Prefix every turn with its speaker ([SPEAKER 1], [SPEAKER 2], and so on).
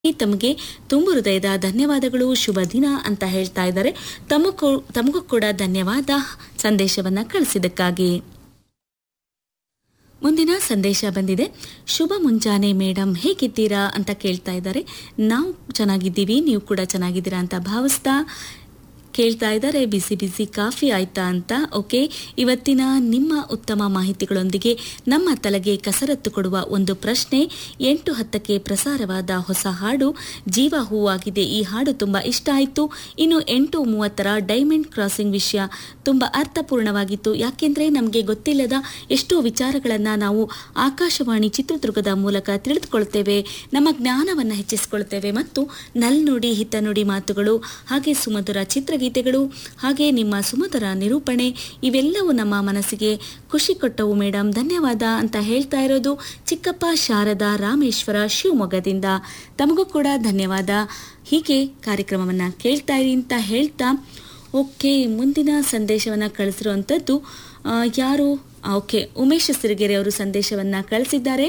[SPEAKER 1] ತಮಗೆ ತುಂಬು ಹೃದಯದ ಧನ್ಯವಾದಗಳು ಶುಭ ದಿನ ಅಂತ ಹೇಳ್ತಾ ಇದ್ದಾರೆ ತಮಗೂ ತಮಗೂ ಕೂಡ ಧನ್ಯವಾದ ಸಂದೇಶವನ್ನ ಕಳಿಸಿದ್ದಕ್ಕಾಗಿ ಮುಂದಿನ ಸಂದೇಶ ಬಂದಿದೆ ಶುಭ ಮುಂಜಾನೆ ಮೇಡಮ್ ಹೇಗಿದ್ದೀರಾ ಅಂತ ಕೇಳ್ತಾ ಇದ್ದಾರೆ ನಾವು ಚೆನ್ನಾಗಿದ್ದೀವಿ ನೀವು ಕೂಡ ಚೆನ್ನಾಗಿದ್ದೀರಾ ಅಂತ ಭಾವಿಸ್ತಾ ಕೇಳ್ತಾ ಇದ್ದಾರೆ ಬಿಸಿ ಬಿಸಿ ಕಾಫಿ ಆಯ್ತಾ ಅಂತ ಓಕೆ ಇವತ್ತಿನ ನಿಮ್ಮ ಉತ್ತಮ ಮಾಹಿತಿಗಳೊಂದಿಗೆ ನಮ್ಮ ತಲೆಗೆ ಕಸರತ್ತು ಕೊಡುವ ಒಂದು ಪ್ರಶ್ನೆ ಎಂಟು ಹತ್ತಕ್ಕೆ ಪ್ರಸಾರವಾದ ಹೊಸ ಹಾಡು ಜೀವ ಹೂವಾಗಿದೆ ಈ ಹಾಡು ತುಂಬ ಇಷ್ಟ ಆಯಿತು ಇನ್ನು ಎಂಟು ಮೂವತ್ತರ ಡೈಮಂಡ್ ಕ್ರಾಸಿಂಗ್ ವಿಷಯ ತುಂಬ ಅರ್ಥಪೂರ್ಣವಾಗಿತ್ತು ಯಾಕೆಂದರೆ ನಮಗೆ ಗೊತ್ತಿಲ್ಲದ ಎಷ್ಟೋ ವಿಚಾರಗಳನ್ನು ನಾವು ಆಕಾಶವಾಣಿ ಚಿತ್ರದುರ್ಗದ ಮೂಲಕ ತಿಳಿದುಕೊಳ್ತೇವೆ ನಮ್ಮ ಜ್ಞಾನವನ್ನು ಹೆಚ್ಚಿಸಿಕೊಳ್ತೇವೆ ಮತ್ತು ನಲ್ನುಡಿ ಹಿತನುಡಿ ಮಾತುಗಳು ಹಾಗೆ ಸುಮಧುರ ಚಿತ್ರಗೀತೆಗಳು ಹಾಗೆ ನಿಮ್ಮ ಸುಮಧುರ ನಿರೂಪಣೆ ಇವೆಲ್ಲವೂ ನಮ್ಮ ಮನಸ್ಸಿಗೆ ಖುಷಿ ಕೊಟ್ಟವು ಮೇಡಮ್ ಧನ್ಯವಾದ ಅಂತ ಹೇಳ್ತಾ ಇರೋದು ಚಿಕ್ಕಪ್ಪ ಶಾರದಾ ರಾಮೇಶ್ವರ ಶಿವಮೊಗ್ಗದಿಂದ ತಮಗೂ ಕೂಡ ಧನ್ಯವಾದ ಹೀಗೆ ಕಾರ್ಯಕ್ರಮವನ್ನು ಕೇಳ್ತಾ ಇರಿ ಅಂತ ಹೇಳ್ತಾ ಓಕೆ ಮುಂದಿನ ಸಂದೇಶವನ್ನು ಕಳಿಸಿರುವಂಥದ್ದು ಆ, ಯಾರು ಆ, ಓಕೆ ಉಮೇಶ್ ಸಿರಿಗೆರೆ ಅವರು ಸಂದೇಶವನ್ನು ಕಳಿಸಿದ್ದಾರೆ